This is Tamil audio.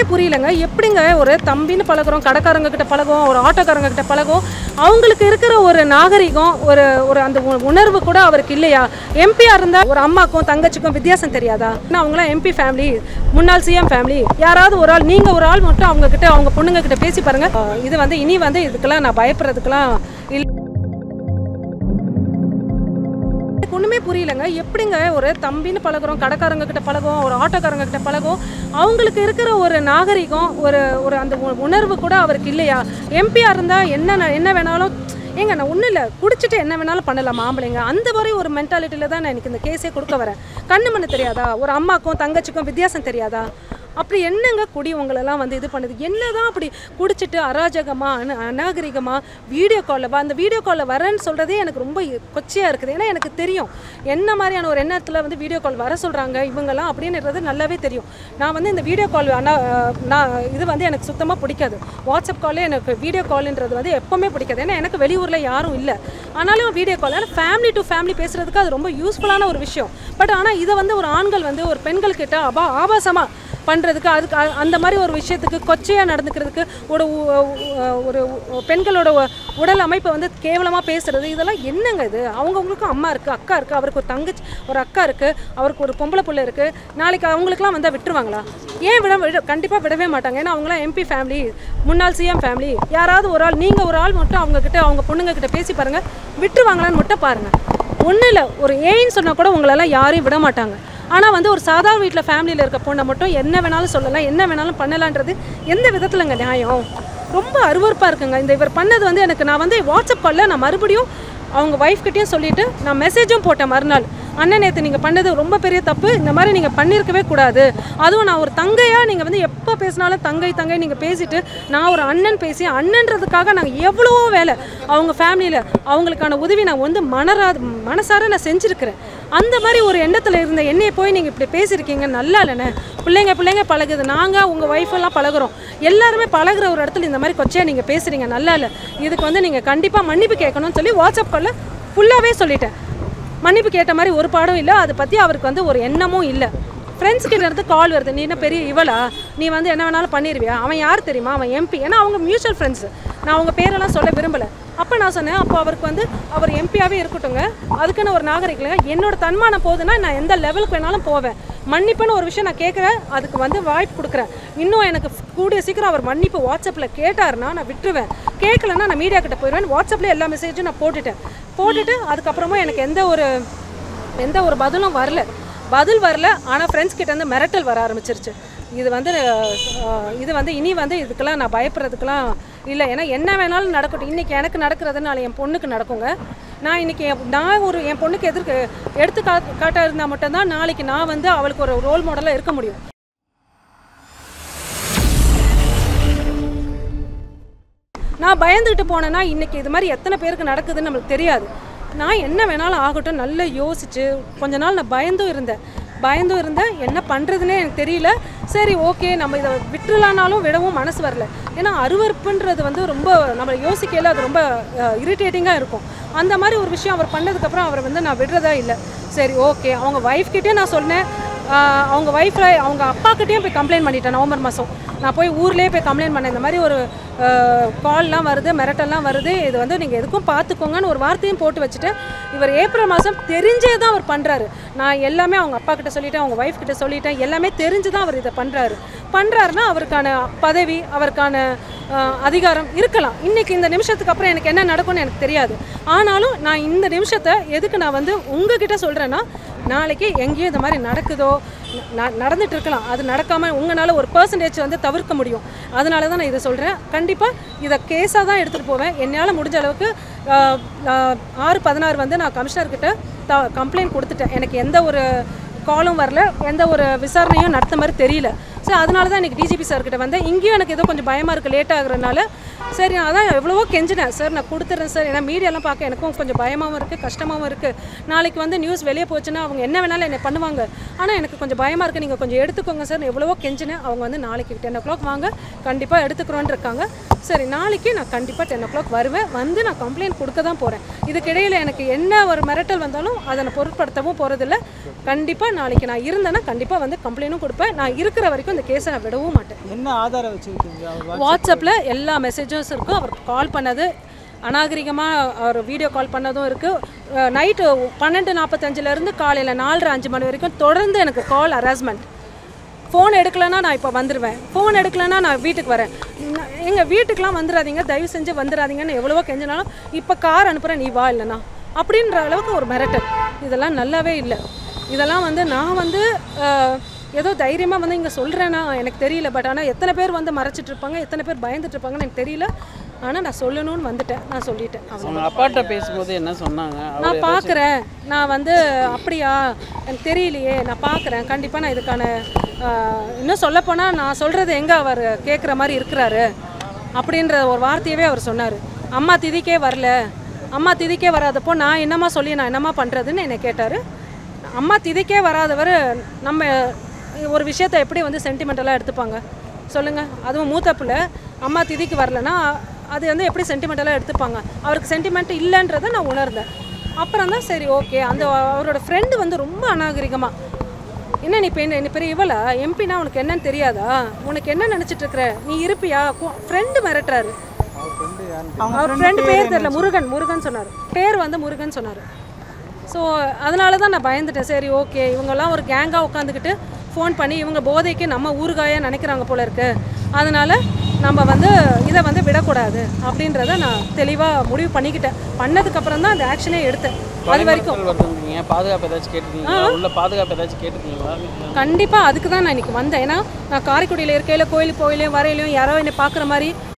புரியலங்க எப்படிங்க ஒரு தம்பின்னு பழகுறோம் கடைக்காரங்க கிட்ட பழகுவோம் ஒரு ஆட்டோக்காரங்க கிட்ட பழகுவோம் அவங்களுக்கு இருக்கிற ஒரு நாகரிகம் ஒரு ஒரு அந்த உ- உணர்வு கூட அவருக்கு இல்லையா எம்பியா இருந்தா ஒரு அம்மாக்கும் தங்கச்சிக்கும் வித்தியாசம் தெரியாதா ஏன்னா அவங்களாம் எம்பி ஃபேமிலி முன்னாள் சிஎம் ஃபேமிலி யாராவது ஒரு ஆள் நீங்க ஒரு ஆள் மட்டும் அவங்க கிட்ட அவங்க பொண்ணுங்க கிட்ட பேசி பாருங்க அஹ் இது வந்து இனி வந்து இதுக்கெல்லாம் நான் பயப்படுறதுக்கெல்லாம் இல்ல எனக்கு ஒன்றுமே புரியலங்க எப்படிங்க ஒரு தம்பின்னு பழகுறோம் கடைக்காரங்க கிட்ட பழகுவோம் ஒரு ஆட்டோக்காரங்க கிட்ட பழகுவோம் அவங்களுக்கு இருக்கிற ஒரு நாகரிகம் ஒரு ஒரு அந்த உ- உணர்வு கூட அவருக்கு இல்லையா எம்பியா இருந்தால் என்ன ந- என்ன வேணாலும் ஏங்க நான் ஒன்றும் இல்லை குடிச்சிட்டு என்ன வேணாலும் பண்ணலாம் ஆம்பளைங்க அந்த மாதிரி ஒரு மென்டாலிட்டியில் தான் நான் எனக்கு இந்த கேஸே கொடுக்க வரேன் கண்ணு மண்ணு தெரியாதா ஒரு அம்மாக்கும் தங்கச்சிக்கும் வித்தியாசம் தெரியாதா அப்படி என்னங்க குடி உங்களெல்லாம் வந்து இது பண்ணுது என்னதான் அப்படி குடிச்சிட்டு அராஜகமா அன அநாகரிகமா வீடியோ காலில் அந்த வீடியோ காலில் வரேன்னு சொல்கிறதே எனக்கு ரொம்ப கொச்சையாக இருக்குது ஏன்னா எனக்கு தெரியும் என்ன மாதிரியான ஒரு எண்ணத்தில் வந்து வீடியோ கால் வர சொல்கிறாங்க இவங்கெல்லாம் அப்படின்றது நல்லாவே தெரியும் நான் வந்து இந்த வீடியோ கால் ஆனால் நான் இது வந்து எனக்கு சுத்தமாக பிடிக்காது வாட்ஸ்அப் காலே எனக்கு வீடியோ கால்ன்றது வந்து எப்போவுமே பிடிக்காது ஏன்னா எனக்கு வெளியூரில் யாரும் இல்லை ஆனாலும் வீடியோ கால் ஏன்னா ஃபேமிலி டு ஃபேமிலி பேசுகிறதுக்கு அது ரொம்ப யூஸ்ஃபுல்லான ஒரு விஷயம் பட் ஆனால் இதை வந்து ஒரு ஆண்கள் வந்து ஒரு பெண்கள் கிட்ட அபா ஆபாசமாக பண்ணுறதுக்கு அதுக்கு அ- அந்த மாதிரி ஒரு விஷயத்துக்கு கொச்சையாக நடந்துக்கிறதுக்கு ஒரு உ- உ- ஒரு உ- பெண்களோட உ- உடல் அமைப்பை வந்து கேவலமாக பேசுறது இதெல்லாம் என்னங்க இது அவங்கவுங்களுக்கும் அம்மா இருக்குது அக்கா இருக்குது அவருக்கு ஒரு தங்கச்சி ஒரு அக்கா இருக்குது அவருக்கு ஒரு பொம்பளை புள்ள இருக்குது நாளைக்கு அவங்களுக்குலாம் வந்தால் விட்டுருவாங்களா ஏன் விட விட கண்டிப்பாக விடவே மாட்டாங்க ஏன்னா அவங்களாம் எம்பி ஃபேமிலி முன்னாள் சிஎம் ஃபேமிலி யாராவது ஒரு ஆள் நீங்கள் ஒரு ஆள் மட்டும் அவங்க கிட்ட அவங்க பொண்ணுங்க கிட்ட பேசி பாருங்கள் விட்டுருவாங்களான்னு மட்டும் பாருங்கள் ஒன்றும் இல்லை ஒரு ஏன்னு சொன்னால் கூட உங்களெல்லாம் யாரையும் விட மாட்டாங்க ஆனால் வந்து ஒரு சாதாரண வீட்டில் ஃபேமிலியில் இருக்க பொண்ணை மட்டும் என்ன வேணாலும் சொல்லலாம் என்ன வேணாலும் பண்ணலான்றது எந்த விதத்துலங்க நியாயம் ரொம்ப அருவருப்பாக இருக்குங்க இந்த இவர் பண்ணது வந்து எனக்கு நான் வந்து வாட்ஸ்அப் காலில் நான் மறுபடியும் அவங்க ஒய்ஃப் கிட்டேயும் சொல்லிட்டு நான் மெசேஜும் போட்டேன் மறுநாள் அண்ணன் நேற்று நீங்கள் பண்ணது ரொம்ப பெரிய தப்பு இந்த மாதிரி நீங்கள் பண்ணியிருக்கவே கூடாது அதுவும் நான் ஒரு தங்கையாக நீங்கள் வந்து எப்போ பேசினாலும் தங்கை தங்கை நீங்கள் பேசிட்டு நான் ஒரு அண்ணன் பேசி அண்ணன்றதுக்காக நாங்கள் எவ்வளவோ வேலை அவங்க ஃபேமிலியில் அவங்களுக்கான உதவி நான் வந்து மனரா மனசார நான் செஞ்சுருக்கிறேன் அந்த மாதிரி ஒரு எண்ணத்தில் இருந்த என்னைய போய் நீங்கள் இப்படி பேசியிருக்கீங்க நல்லா இல்லைண்ணே பிள்ளைங்க பிள்ளைங்க பழகுது நாங்கள் உங்கள் ஒய்ஃப் எல்லாம் பழகுறோம் எல்லாருமே பழகுற ஒரு இடத்துல இந்த மாதிரி கொச்சையாக நீங்கள் பேசுகிறீங்க நல்லா இல்லை இதுக்கு வந்து நீங்கள் கண்டிப்பாக மன்னிப்பு கேட்கணும்னு சொல்லி வாட்ஸ்அப் காலில் ஃபுல்லாகவே சொல்லிட்டேன் மன்னிப்பு கேட்ட மாதிரி ஒரு பாடம் இல்லை அதை பற்றி அவருக்கு வந்து ஒரு எண்ணமும் இல்லை ஃப்ரெண்ட்ஸ் கிட்ட இருந்து கால் வருது நீ என்ன பெரிய இவளா நீ வந்து என்ன வேணாலும் பண்ணிடுவியா அவன் யார் தெரியுமா அவன் எம்பி ஏன்னா அவங்க மியூச்சுவல் ஃப்ரெண்ட்ஸ் நான் அவங்க பேரெல்லாம் சொல்ல விரும்பலை அப்போ நான் சொன்னேன் அப்போ அவருக்கு வந்து அவர் எம்பியாகவே இருக்கட்டுங்க அதுக்குன்னு ஒரு நாகரிகம் என்னோட தன்மானம் போகுதுன்னா நான் எந்த லெவலுக்கு வேணாலும் போவேன் மன்னிப்புன்னு ஒரு விஷயம் நான் கேட்குறேன் அதுக்கு வந்து வாய்ப்பு கொடுக்குறேன் இன்னும் எனக்கு கூடிய சீக்கிரம் அவர் மன்னிப்பு வாட்ஸ்அப்பில் கேட்டாருன்னா நான் விட்டுருவேன் கேட்கலன்னா நான் மீடியா கிட்ட போயிடுவேன் வாட்ஸ்அப்பில் எல்லா மெசேஜும் நான் போட்டுட்டேன் போட்டுட்டு அதுக்கப்புறமா எனக்கு எந்த ஒரு எந்த ஒரு பதிலும் வரல பதில் வரல ஆனால் ஃப்ரெண்ட்ஸ் கிட்ட இருந்து மிரட்டல் வர ஆரம்பிச்சிருச்சு இது வந்து அஹ், இது வந்து இனி வந்து இதுக்கெல்லாம் நான் பயப்படுறதுக்கெல்லாம் இல்லை ஏன்னா என்ன வேணாலும் நடக்கட்டும் இன்றைக்கி எனக்கு நடக்கிறதுனால என் பொண்ணுக்கு நடக்குங்க நான் இன்றைக்கி நான் ஒரு என் பொண்ணுக்கு எதிர்க்கு எடுத்து கா காட்ட இருந்தால் மட்டும்தான் நாளைக்கு நான் வந்து அவளுக்கு ஒரு ரோல் மாடலாக இருக்க முடியும் நான் பயந்துக்கிட்டு போனேன்னா இன்றைக்கி இது மாதிரி எத்தனை பேருக்கு நடக்குதுன்னு நம்மளுக்கு தெரியாது நான் என்ன வேணாலும் ஆகட்டும் நல்லா யோசிச்சு கொஞ்ச நாள் நான் பயந்தும் இருந்தேன் பயந்தும் இருந்தேன் என்ன பண்ணுறதுனே எனக்கு தெரியல சரி ஓகே நம்ம இதை விட்டுலானாலும் விடவும் மனசு வரல ஏன்னா அருவருப்புன்றது வந்து ரொம்ப நம்ம யோசிக்கையில் அது ரொம்ப இரிட்டேட்டிங்காக இருக்கும் அந்த மாதிரி ஒரு விஷயம் அவர் பண்ணதுக்கப்புறம் அவரை வந்து நான் விடுறதா இல்லை சரி ஓகே அவங்க ஒய்ஃப் கிட்டே நான் சொன்னேன் ஆஹ் அவங்க ஒய்ஃபில் அவங்க அப்பாக்கிட்டேயும் போய் கம்ப்ளைண்ட் பண்ணிட்டேன் நவம்பர் மாதம் நான் போய் ஊர்லேயே போய் கம்ப்ளைண்ட் பண்ணேன் இந்த மாதிரி ஒரு கால்லாம் வருது மிரட்டல்லாம் வருது இது வந்து நீங்கள் எதுக்கும் பார்த்துக்கோங்கன்னு ஒரு வார்த்தையும் போட்டு வச்சுட்டு இவர் ஏப்ரல் மாதம் தெரிஞ்சே தான் அவர் பண்ணுறாரு நான் எல்லாமே அவங்க அப்பா கிட்ட சொல்லிட்டேன் அவங்க ஒய்ஃப் கிட்ட சொல்லிட்டேன் எல்லாமே தெரிஞ்சு தான் அவர் இதை பண்ணுறாரு பண்ணுறாருன்னா அவருக்கான பதவி அவருக்கான ஆஹ், அதிகாரம் இருக்கலாம் இன்னைக்கு இந்த நிமிஷத்துக்கு அப்புறம் எனக்கு என்ன நடக்கும்னு எனக்கு தெரியாது ஆனாலும் நான் இந்த நிமிஷத்தை எதுக்கு நான் வந்து உங்ககிட்ட சொல்கிறேன்னா நாளைக்கு எங்கேயும் இந்த மாதிரி நடக்குதோ ந- நடந்துட்டு இருக்கலாம் அது நடக்காமல் உங்களால் ஒரு பர்சன்டேஜ் வந்து தவிர்க்க முடியும் அதனால தான் நான் இதை சொல்கிறேன் கண்டிப்பாக இதை கேஸாக தான் எடுத்துகிட்டு போவேன் என்னால் முடிஞ்ச அளவுக்கு ஆஹ், ஆஹ், ஆறு பதினாறு வந்து நான் கமிஷனர்கிட்ட த கம்ப்ளைண்ட் கொடுத்துட்டேன் எனக்கு எந்த ஒரு காலும் வரல எந்த ஒரு விசாரணையும் நடத்த மாதிரி தெரியல ஸோ அதனால தான் எனக்கு டிஜிபி சார்கிட்ட வந்தேன் இங்கேயும் எனக்கு ஏதோ கொஞ்சம் பயமாக இருக்குது லேட் ஆகுறதுனால சரி நான் அதான் எவ்வளவோ கெஞ்சினேன் சார் நான் கொடுத்துட்றேன் சார் ஏன்னா மீடியாலாம் பார்க்க எனக்கும் கொஞ்சம் பயமாகவும் இருக்குது கஷ்டமாகவும் இருக்குது நாளைக்கு வந்து நியூஸ் வெளியே போச்சுன்னா அவங்க என்ன வேணாலும் என்ன பண்ணுவாங்க ஆனால் எனக்கு கொஞ்சம் பயமாக இருக்குது நீங்கள் கொஞ்சம் எடுத்துக்கோங்க சார் நான் எவ்வளவோ கெஞ்சினேன் அவங்க வந்து நாளைக்கு டென் ஓ கிளாக் வாங்க கண்டிப்பாக எடுத்துக்கிறோன்னு இருக்காங்க சரி நாளைக்கு நான் கண்டிப்பாக டென் ஓ கிளாக் வருவேன் வந்து நான் கம்ப்ளைண்ட் கொடுக்க தான் போகிறேன் இதுக்கிடையில் எனக்கு என்ன ஒரு மிரட்டல் வந்தாலும் அதை நான் பொருட்படுத்தவும் போகிறதில்ல கண்டிப்பாக நாளைக்கு நான் இருந்தேன்னா கண்டிப்பாக வந்து கம்ப்ளைண்ட்டும் கொடுப்பேன் நான் இருக்கிற வரைக்கும் இந்த கேஸை நான் விடவும் மாட்டேன் என்ன ஆதாரம் வச்சிருக்கீங்க அவர் வா- வாட்ஸ்அப்பில் எல்லா மெசேஜஸ் இருக்கும் அவர் கால் பண்ணது அநாகரிகமாக அவர் வீடியோ கால் பண்ணதும் இருக்குது நைட்டு பன்னெண்டு நாற்பத்தஞ்சிலேருந்து காலையில் நாலரை அஞ்சு மணி வரைக்கும் தொடர்ந்து எனக்கு கால் ஹராஸ்மெண்ட் ஃபோன் எடுக்கலைன்னா நான் இப்போ வந்துடுவேன் ஃபோன் எடுக்கலைன்னா நான் வீட்டுக்கு வரேன் எங்கள் வீட்டுக்கெலாம் வந்துடாதீங்க தயவு செஞ்சு வந்துடாதீங்கன்னு எவ்வளவோ கெஞ்சினாலும் இப்போ கார் அனுப்புகிறேன் நீ வா இல்லைனா அப்படின்ற அளவுக்கு ஒரு மிரட்டல் இதெல்லாம் நல்லாவே இல்லை இதெல்லாம் வந்து நான் வந்து அஹ், ஏதோ தைரியமாக வந்து இங்கே சொல்கிறேன்னா எனக்கு தெரியல பட் ஆனால் எத்தனை பேர் வந்து மறைச்சிட்டு இருப்பாங்க எத்தனை பேர் பயந்துட்டு இருப்பாங்கன்னு எனக்கு தெரியல ஆனால் நான் சொல்லணும்னு வந்துட்டேன் நான் சொல்லிட்டேன் அவ்வளவுதான். அவங்க அப்பாட்ட பேசும்போது என்ன சொன்னாங்க அவர் நான் பார்க்குறேன் நான் வந்து அப்படியா எனக்கு தெரியலையே நான் பார்க்குறேன் கண்டிப்பாக நான் இதுக்கான ஆஹ், இன்னும் சொல்லப்போனால் நான் சொல்கிறது எங்கே அவர் கேட்குற மாதிரி இருக்கிறாரு அப்படின்ற ஒரு வார்த்தையவே அவர் சொன்னார் அம்மா திதிக்கே வரல அம்மா திதிக்கே வராதப்போ நான் என்னம்மா சொல்லி நான் என்னம்மா பண்ணுறதுன்னு என்னை கேட்டார் அம்மா திதிக்கே வராதவர் நம்ம ஒரு விஷயத்தை எப்படி வந்து சென்டிமெண்டலாக எடுத்துப்பாங்க சொல்லுங்கள் அதுவும் மூத்த பிள்ளை அம்மா திதிக்கு வரலன்னா அது வந்து எப்படி சென்டிமெண்டலாக எடுத்துப்பாங்க அவருக்கு சென்டிமெண்ட் இல்லைன்றதை நான் உணர்ந்தேன் அப்புறம் தான் சரி ஓகே அந்த அவரோட ஃப்ரெண்டு வந்து ரொம்ப அநாகரிகமாக என்ன நீ பெண் நீ பெரிய இவளா எம்பினா உனக்கு என்னன்னு தெரியாதா உனக்கு என்ன நினச்சிட்டு இருக்கிற நீ இருப்பியா ஃப்ரெண்டு மிரட்டுறாரு அவர் ஃப்ரெண்டு பேர் தெரியல முருகன் முருகன் சொன்னார் பேர் வந்து முருகன் சொன்னார் ஸோ அதனால தான் நான் பயந்துட்டேன் சரி ஓகே இவங்கெல்லாம் ஒரு கேங்காக உட்காந்துக்கிட்டு ஃபோன் பண்ணி இவங்க போதைக்கு நம்ம ஊறுகாயாக நினைக்கிறாங்க போல இருக்கு அதனால நம்ம வந்து இதை வந்து விடக்கூடாது அப்படின்றத நான் தெளிவாக முடிவு பண்ணிக்கிட்டேன் பண்ணதுக்கப்புறம் தான் அந்த ஆக்ஷனே எடுத்தேன் அது வரைக்கும் பயமுறுத்தல் வருதுன்றீங்க பாதுகாப்பு ஏதாச்சும் கேட்டுருக்கீங்களா உள்ள பாதுகாப்பு ஏதாச்சும் கேட்டுருக்கீங்களா கண்டிப்பாக அதுக்கு தான் நான் இன்னைக்கு வந்தேன் ஏன்னா நான் காரைக்குடியில் இருக்கையில் கோயிலுக்கு கோயிலையும் வரையிலையும் யாரோ என்னை பார்க்குற மாதிரி